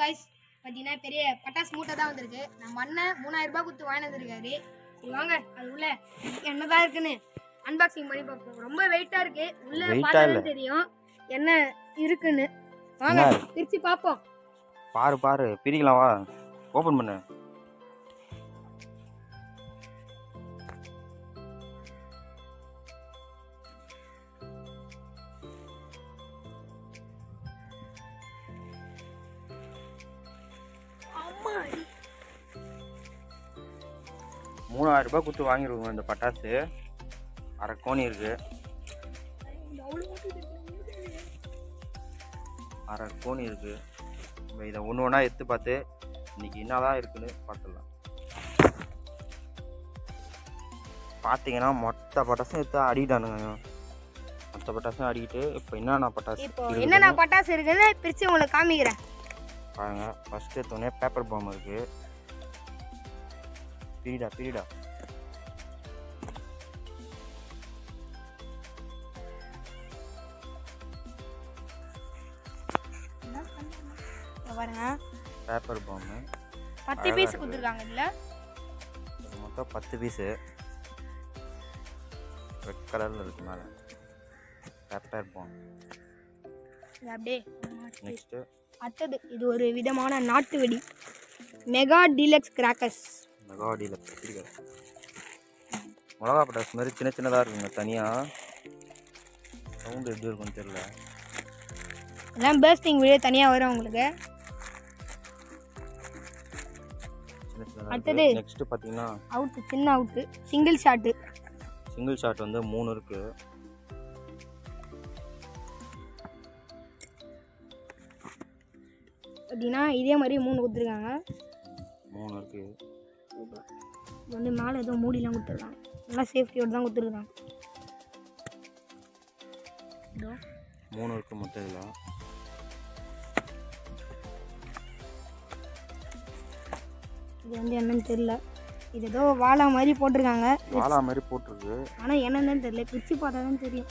Guys பார்த்தீங்கன்னா பெரிய பட்டாசு மூட்டை தான் வந்திருக்கு நம்ம அண்ணன் மூணாயிரம் ரூபாய் கொடுத்து வாங்கி வந்திருக்காரு சரி வாங்க அது உள்ள என்னதான் இருக்குன்னு அன்பாக்சிங் பண்ணி பார்ப்போம் ரொம்ப வெயிட்டா இருக்கு உள்ள Weight ஆ பார்த்தாலே இல்ல. தெரியும் என்ன இருக்குன்னு வாங்க என்ன இருக்கு? பிரிச்சு பார்ப்போம் பாரு பாரு பிரிக்கலாம் வா ஓப்பன் பண்ணு மூணாயிரம் ரூபாய் கொடுத்து வாங்கிருக்கோம் இந்த பட்டாசு அரை கோணி இருக்கு அரை கோணி இருக்கு நம்ம இதை ஒன்று ஒன்றா எடுத்து பார்த்து இன்னைக்கு என்னதான் இருக்குன்னு பார்த்துடலாம் பார்த்தீங்கன்னா மொத்த பட்டாசும் எடுத்து அடிக்கிட்டானுங்க மொத்த பட்டாசும் அடிக்கிட்டு இப்போ என்னென்ன பட்டாசு இப்போ இருக்குது என்னென்ன பட்டாசு இருக்குன்னு பிரிச்சு உங்களுக்கு காமிக்கிறேன் பாருங்க ஃபர்ஸ்ட் எடுத்தோடனே பேப்பர் பாம் இருக்கு பிரிடா பிரிடா இங்க பாருங்க பேப்பர் பாம்பு பத்து அழகா பீஸ் இருக்கு. கொடுத்துருக்காங்க இதுல மொத்தம் பத்து பீஸு ரெட் கலரில் இருக்கு மேலே பேப்பர் பாம் இது அப்படியே நெக்ஸ்ட்டு அடுத்தது இது ஒரு விதமான நாட்டு வெடி மெகா டீலக்ஸ் கிராக்கர்ஸ் மெகாடியில் பிடிக்க மிளகா பட்டாசு மாதிரி சின்ன சின்னதாக இருக்குங்க தனியாக சவுண்டு எப்படி இருக்கும்னு தெரியல எல்லாம் பேர்ஸ்டிங் வீடியோ தனியாக வரும் உங்களுக்கு சின்ன சின்னதாக அடுத்தது? இருக்குது நெக்ஸ்ட்டு பார்த்தீங்கன்னா அவுட்டு சின்ன அவுட்டு சிங்கிள் ஷாட்டு சிங்கிள் ஷாட் வந்து மூணு இருக்கு அப்படின்னா இதே மாதிரி மூணு கொடுத்துருக்காங்க மூணு இருக்கு இது வந்து மேலே ஏதோ மூடிலாம் கொடுத்துருக்காங்க நல்லா சேஃப்டியோடு தான் கொடுத்துருக்காங்க இதோ மூணு இருக்கு மொத்தம் இதில் இது வந்து என்னன்னு தெரியல இது ஏதோ வாழை மாதிரி போட்டிருக்காங்க வாழா மாதிரி போட்டிருக்கு ஆனால் என்னன்னு தெரியல பிரிச்சு பார்த்தா தான் தெரியும்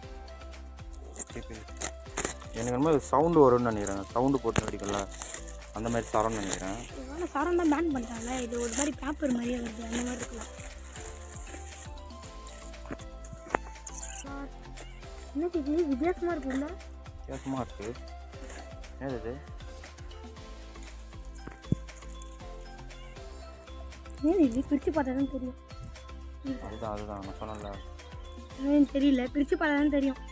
எனக்கு என்னமோ சவுண்டு வரும்னு நினைக்கிறேன் சவுண்டு போட்டு அடிக்கல அந்த மாதிரி தரம்னு நினைக்கிறேன் இதோட சரம் தான் பேன் பண்ணிட்டாங்கல்ல இது ஒரு மாதிரி பேப்பர் மாதிரியே வருது அந்த மாதிரி இருக்கலாம் என்னது இது வித்தியாசமாக இருக்குல்ல வித்தியாசமாக இருக்கு என்னது இது ஏன் இது பிரித்து பார்த்தா தான் தெரியும் அதுதான் அதுதான் நான் சொன்னல என்னன்னு தெரியல பிரித்து பார்த்தா தான் தெரியும்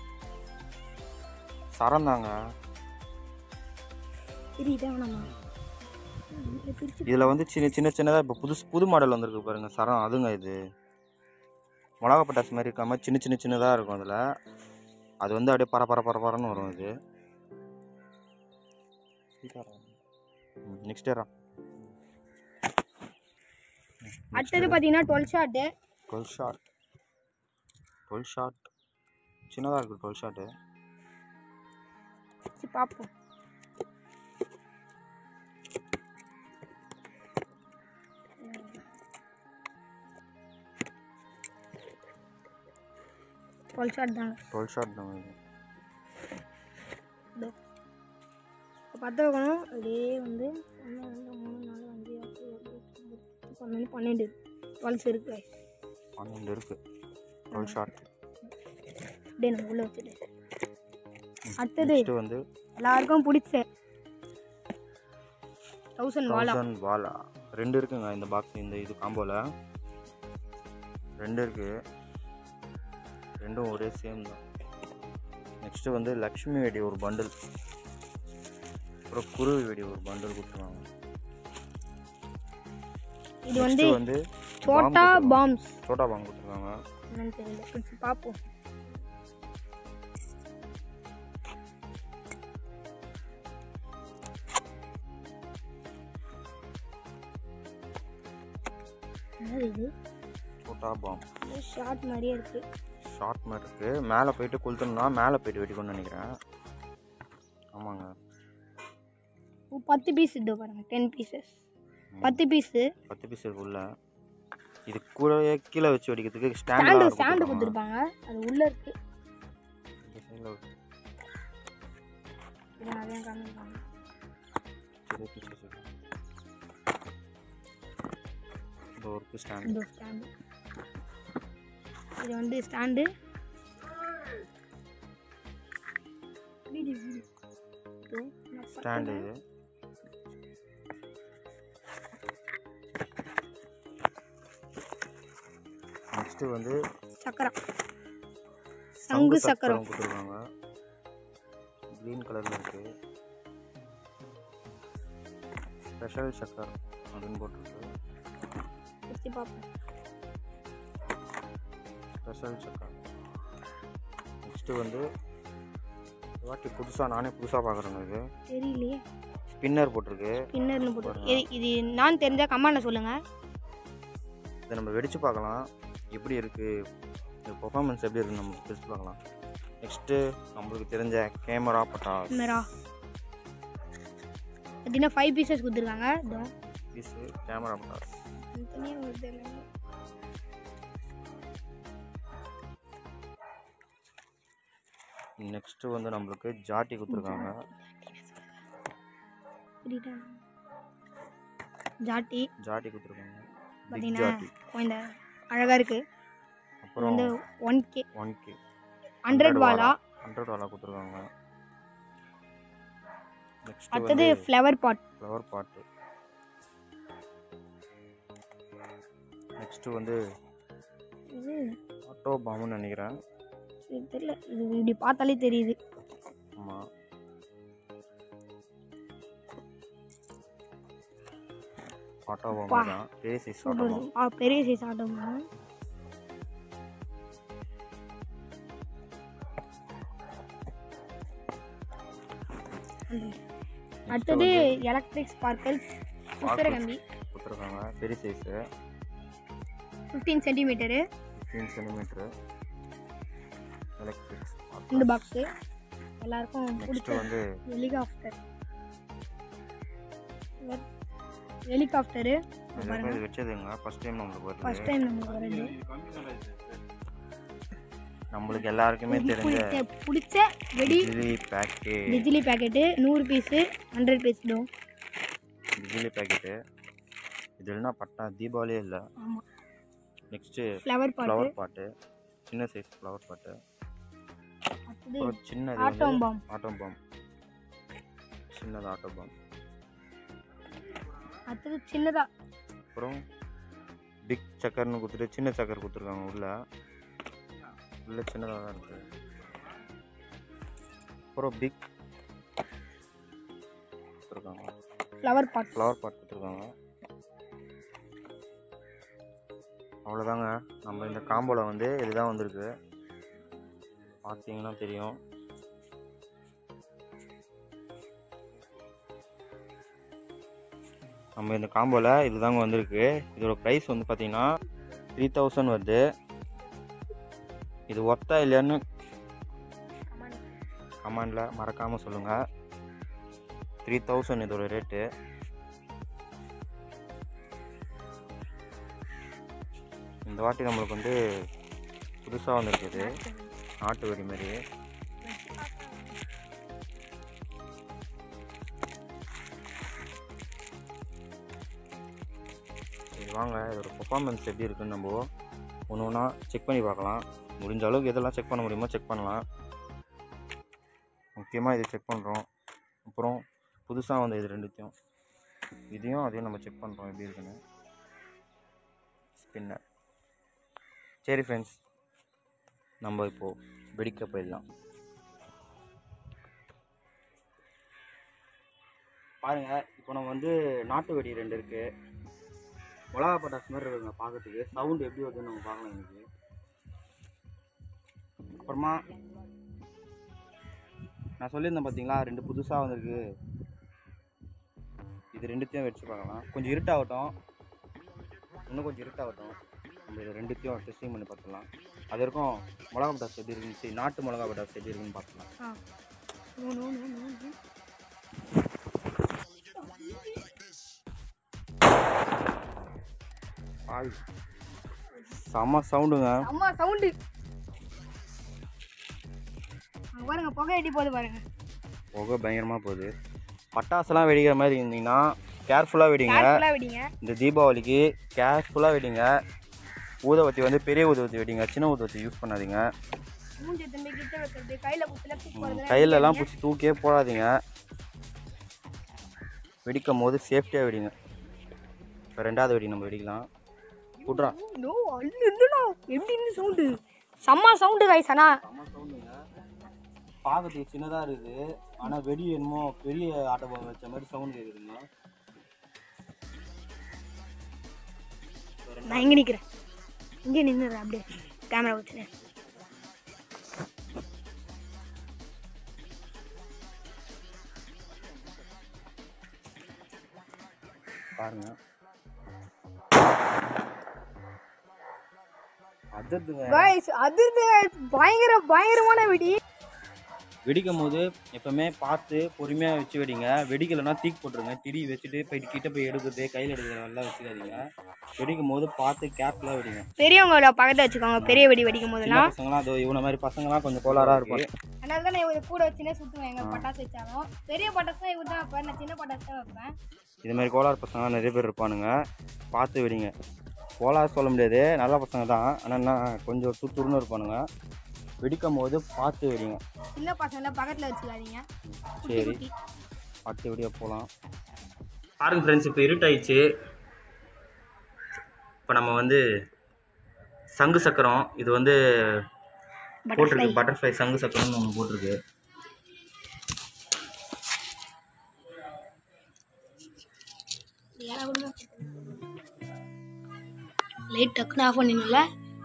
சரம் தாங்க தெரியுதா வேணாமா இதை பிரித்து இதில் வந்து சின்ன சின்ன சின்னதாக இப்போ புதுசு புது மாடல் வந்திருக்கு பாருங்க சரம் அதுங்க இது மிளகா பட்டாசு மாதிரி இருக்காம சின்ன சின்ன சின்னதாக இருக்கும் அதில் அது வந்து அப்படியே பர பர பர பரன்னு வரும் இது நெக்ஸ்ட் இயரா அடுத்தது பார்த்தீங்கன்னா twelve shot twelve shot twelve shot சின்னதாக இருக்குது டுவெல் ஷாட்டு வச்சு பார்ப்போம் டுவெல் ஷாட் தாங்க டுவெல் ஷாட் தான் இது இதோ இப்போ பற்ற வைக்கணும் அப்படியே வந்து ஒன்று ரெண்டு மூணு நாலு அஞ்சு ஆறு ஏழு எட்டு ஒன்பது பன்னெண்டு பன்னெண்டு டுவெல்ஸ் இருக்கு பன்னெண்டு இருக்குது டுவெல் ஷாட் அப்படியே நம்ம உள்ளே வச்சுட்டு அடுத்தது நெக்ஸ்ட்டு வந்து எல்லாருக்கும் பிடிச்ச தௌசண்ட் வாலா தௌசண்ட் வாலா ரெண்டு இருக்குங்க இந்த பாக்ஸ் இந்த இது காம்போவில் ரெண்டு இருக்கு ரெண்டும் ஒரே சேம் தான் நெக்ஸ்ட்டு வந்து லக்ஷ்மி வெடி ஒரு பண்டில் அப்புறம் குருவி வெடி ஒரு பண்டில் கொடுத்துருவாங்க இது வந்து Next வந்து சோட்டா bomb கொடுத்துருவாங்க. பாம்ஸ் சோட்டா பாம் கொடுத்துருக்காங்க என்னன்னு தெரியல பிடிச்சி பார்ப்போம் என்னது இது சோட்டா பாம் ஷார்ட் மாதிரியே இருக்கு ஷார்ட் மாதிரி இருக்கு மேலே போயிட்டு கொளுத்தணும்னா மேலே போயிட்டு வெடிக்கணும்னு நினைக்கிறேன் ஆமாங்க ஓ, பத்து பீஸ் இதோ பாருங்க டென் பீசஸ் பத்து பீஸு பத்து பீஸ் இருக்கு உள்ள இது கூடவே கீழே வச்சு வெடிக்கிறதுக்கு ஸ்டாண்டு ஸ்டாண்ட் ஸ்டாண்டு கொடுத்துருப்பாங்க அது உள்ளே இருக்கு இதை அதையும் காமிப்பாங்க பிடிச்சது பிடிச்சி இந்த ஒர்க்கு ஸ்டாண்ட் இந்த ஸ்டாண்டு இது வந்து ஸ்டாண்டு ஸ்டாண்டு இது நெக்ஸ்ட்டு வந்து சக்கரம் சங்கு சக்கரம் சக்கரம் கொடுத்துருக்காங்க க்ரீன் கலரில் இருக்கு ஸ்பெஷல் சக்கரம் அப்படின்னு போட்டிருக்கு வச்சு பார்ப்போம் ஸ்பெஷல் சக்கரம் நெக்ஸ்ட்டு வந்து இந்த வாட்டி புதுசாக நானே புதுசாக பார்க்குறேங்க இது தெரியலையே ஸ்பின்னர் போட்டிருக்கு பின்னர்னு போட்டு இது இது நான் தெரிஞ்சா கமெண்ட்ல சொல்லுங்க இதை நம்ம வெடிச்சு பார்க்கலாம் எப்படி இருக்குது இந்த பெர்ஃபார்மன்ஸ் எப்படி இருக்குன்னு நம்ம வெடிச்சு பார்க்கலாம் நெக்ஸ்ட்டு நம்மளுக்கு தெரிஞ்ச கேமரா பட்டாஸ் கேமரா பார்த்தீங்கன்னா ஃபைவ் பீசஸ் கொடுத்துருக்காங்க இதோ பீஸு கேமரா பட்டாஸ் தனித்தனியா வருது எல்லாமே. நெக்ஸ்ட்டு வந்து நம்மளுக்கு ஜாட்டி கொடுத்துருக்காங்க புரியுதா? ஜாட்டி ஜாட்டி கொடுத்துருக்காங்க பிக் பார்த்தீங்கன்னா ஜாட்டி இந்த அழகா இருக்கு இது அப்புறம் வந்து one K one K hundred வாலா ஹண்ட்ரட் வாலா கொடுத்துருக்காங்க நெக்ஸ்ட் அடுத்தது வந்து flower pot flower pot next வந்து இது ஆட்டோ பாம்புன்னு நினைக்கிறேன் இது தெரியல இது இப்படி பார்த்தாலே தெரியுது ஆமாம் ஆட்டோ பா. பாம்பு தான் பெரிய சைஸ் ஆட்டோ சூப்பர் பாம்பு ஆ பெரிய சைஸ் ஆட்டம் அடுத்தது எலக்ட்ரிக் ஸ்பார்க்கல் சுத்தர கம்பி கொடுத்துருக்காங்க பெரிய size fifteen centimetre fifteen centimetre electrics இந்த பாக்ஸு எல்லாருக்கும் பிடிச்ச நெக்ஸ்ட்டு வந்து ஹெலிகாப்டர் ஹெலிகாப்டரு இதுவரைக்கும் இது வச்சதுங்க ஃபஸ்ட் டைம் நம்மளுக்கு வருது ஃபர்ஸ்ட் டைம் நமக்கு வருது நம்மளுக்கு எல்லாருக்குமே தெரிஞ்ச பிடிச்ச பிடிச்ச வெடி பிஜிலி பேக்கெட் பிஜிலி பேக்கெட்டு நூறு பீஸு ஹண்ட்ரட் பீஸ் டோ பிஜிலி பேக்கெட்டு இது இல்லைன்னா பட்டா தீபாவளியே இல்லை ஆமாம் நெக்ஸ்ட்டு ஃப்ளவர் பாட்டு ஃப்ளவர் பாட்டு சின்ன சைஸ் ஃப்ளவர் பாட்டு அடுத்தது அப்புறம் சின்னது ஆட்டம் வந்து பாம் ஆட்டம் பாம் சின்னது ஆட்டோ பாம் அடுத்தது சின்னதா அப்புறம் பிக் சக்கர்னு கொடுத்துட்டு சின்ன சக்கர் கொடுத்துருக்காங்க உள்ள உள்ள சின்னதாக தான் இருக்குது அப்புறம் பிக் கொடுத்துருக்காங்க ஃப்ளவர் பாட் ஃப்ளவர் பாட் கொடுத்துருக்காங்க அவ்வளோதாங்க நம்ம இந்த காம்போவில் வந்து இதுதான் வந்திருக்கு பார்த்தீங்கன்னா தெரியும் நம்ம இந்த காம்போவில் இதுதாங்க வந்திருக்கு இதோட ப்ரைஸ் வந்து பார்த்தீங்கன்னா த்ரீ தௌசண்ட் வருது இது ஒர்த்தா இல்லையான்னு கமெண்டில் மறக்காமல் சொல்லுங்கள் த்ரீ தௌசண்ட் இதோட ரேட்டு இந்த வாட்டி நம்மளுக்கு வந்து புதுசாக வந்திருக்குது நாட்டு வெடி மாதிரி சரி வாங்க இதோட பெர்ஃபார்மன்ஸ் எப்படி இருக்குன்னு நம்ம ஒன்று ஒன்றா செக் பண்ணி பார்க்கலாம் முடிஞ்ச அளவுக்கு எதெல்லாம் செக் பண்ண முடியுமோ செக் பண்ணலாம் முக்கியமாக இதை செக் பண்ணுறோம் அப்புறம் புதுசாக வந்த இது ரெண்டுத்தையும் இதையும் அதையும் நம்ம செக் பண்ணுறோம் எப்படி இருக்குன்னு ஸ்பின்னர் சரி ஃப்ரெண்ட்ஸ் நம்ம இப்போது வெடிக்க போயிடலாம் பாருங்க இப்போ நம்ம வந்து நாட்டு வெடி ரெண்டு இருக்கு மிளகா பட்டாசு மாதிரி இருக்குங்க பார்க்கறதுக்கு சவுண்டு எப்படி வருதுன்னு நம்ம பார்க்கலாம் இன்னைக்கு அப்புறமா நான் சொல்லியிருந்தேன் பார்த்தீங்களா ரெண்டு புதுசாக வந்திருக்கு இது ரெண்டுத்தையும் வச்சு பார்க்கலாம் கொஞ்சம் இருட்டாகட்டும் இன்னும் கொஞ்சம் இருட்டாகட்டும் நம்ம இது ரெண்டுத்தையும் டெஸ்டிங் பண்ணி பார்த்துக்கலாம் அது வரைக்கும் மிளகா பட்டாசு எப்படி இருக்குன்னு சரி நாட்டு மிளகா பட்டாசு எப்படி இருக்குன்னு பார்த்துக்கலாம் ஆ no no no no no. ஆய் செம்ம சவுண்டுங்க அம்மா சவுண்டு பாருங்க புகை எட்டி போகுது பாருங்க புகை பயங்கரமாக போகுது பட்டாசுலாம் வெடிக்கிற மாதிரி இருந்தீங்கன்னா கேர்ஃபுல்லாக வெடிங்க கேர்ஃபுல்லாக வெடிங்க இந்த தீபாவளிக்கு கேர்ஃபுல்லாக வெடிங்க ஊதுவத்தி வந்து பெரிய ஊதுவத்தி வெடிங்க சின்ன ஊதுவத்தி யூஸ் பண்ணாதீங்க மூஞ்சி தம்பி கிட்ட வைக்கிறது கையில் குத்துல தூக்கி போகிறது கையிலலாம் பிடிச்சி தூக்கியே போடாதீங்க வெடிக்கும் போது சேஃப்டியாக வெடிங்க இப்போ ரெண்டாவது வெடி நம்ம வெடிக்கலாம் விட்றா நோ அல்லா எப்படின்னு சவுண்டு செம்ம சவுண்டு கைஸ் அண்ணா செம்ம சவுண்டுங்க பார்க்கறதுக்கு சின்னதாக இருக்குது ஆனால் வெடி என்னமோ பெரிய ஆட்டோ வச்ச மாதிரி சவுண்ட் கேட்குதுங்க நான் இங்கே நிற்கிறேன் இங்கே நின்றுறேன் அப்படியே கேமரா வச்சுருக்கேன் பாருங்க அதிர்துங்க கைஸ் அதிர்ந்து பயங்கர பயங்கரமான வெடி வெடிக்கும் போது எப்பவுமே பார்த்து பொறுமையாக வச்சு வெடிங்க வெடிக்கலைன்னா தீக்கு போட்டுருங்க திரி வச்சுட்டு போயிட்டு கிட்ட போய் எடுக்கிறது கையில் எடுக்கிறது நல்லா வச்சுக்காதீங்க வெடிக்கும் போது பார்த்து கேர்ஃபுல்லாக வெடிங்க பெரியவங்கள பக்கத்தில் வச்சுக்கோங்க பெரிய வெடி வெடிக்கும் சின்ன போதெல்லாம் பசங்களாம் அது இவனை மாதிரி பசங்களாம் கொஞ்சம் கோளாறாக இருப்பாங்க அதனால தான் நான் இவர் கூட வச்சுனே சுற்றுவேன் எங்கள் பட்டாசு வச்சாலும் பெரிய பட்டாசு தான் இவர் தான் வைப்பேன் நான் சின்ன பட்டாசு தான் வைப்பேன் இது மாதிரி கோளாறு பசங்களாம் நிறைய பேர் இருப்பானுங்க பார்த்து வெடிங்க கோளாறு சொல்ல முடியாது நல்ல பசங்க தான் ஆனால் என்ன கொஞ்சம் துருத்துருன்னு இருப்பானுங்க வெடிக்கும் போது பார்த்து வெடிங்க சின்ன பசங்களை பக்கத்தில் வச்சுக்காதீங்க குட்டி சரி. குட்டி அடுத்த வீடியோ போகலாம் பாருங்க ஃப்ரெண்ட்ஸ் இப்போ இருட்டாயிடுச்சு இப்போ நம்ம வந்து சங்கு சக்கரம் இது வந்து போட்டிருக்கு பட்டர்ஃப்ளை சங்கு சக்கரம்னு ஒன்று போட்டிருக்கு லைட் டக்குன்னு ஆஃப் பண்ணிடல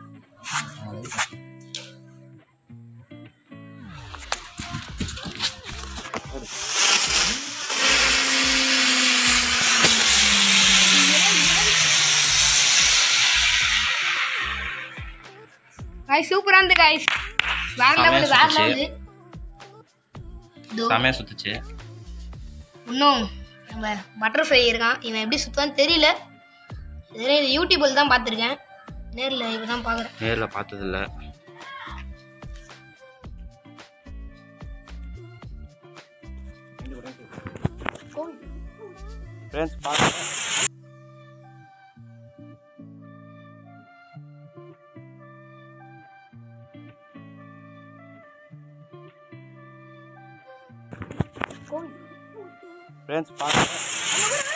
காய் சூப்பரா இருந்து காய்ஸ் வேற லெவல் வேற லெவல் இதோ செமையாக சுத்துச்சு இன்னும் நம்ம பட்டர்ஃப்ளை இருக்கான் இவன் எப்படி சுத்துவான்னு தெரியல இதெல்லாம் இது யூடியூப்பில் தான் பார்த்துருக்கேன் நேரில் இப்போ தான் பார்க்குறேன் நேரில் பார்த்ததில்ல ஃப்ரெண்ட்ஸ் பாருங்க ஃப்ரெண்ட்ஸ் பாருங்க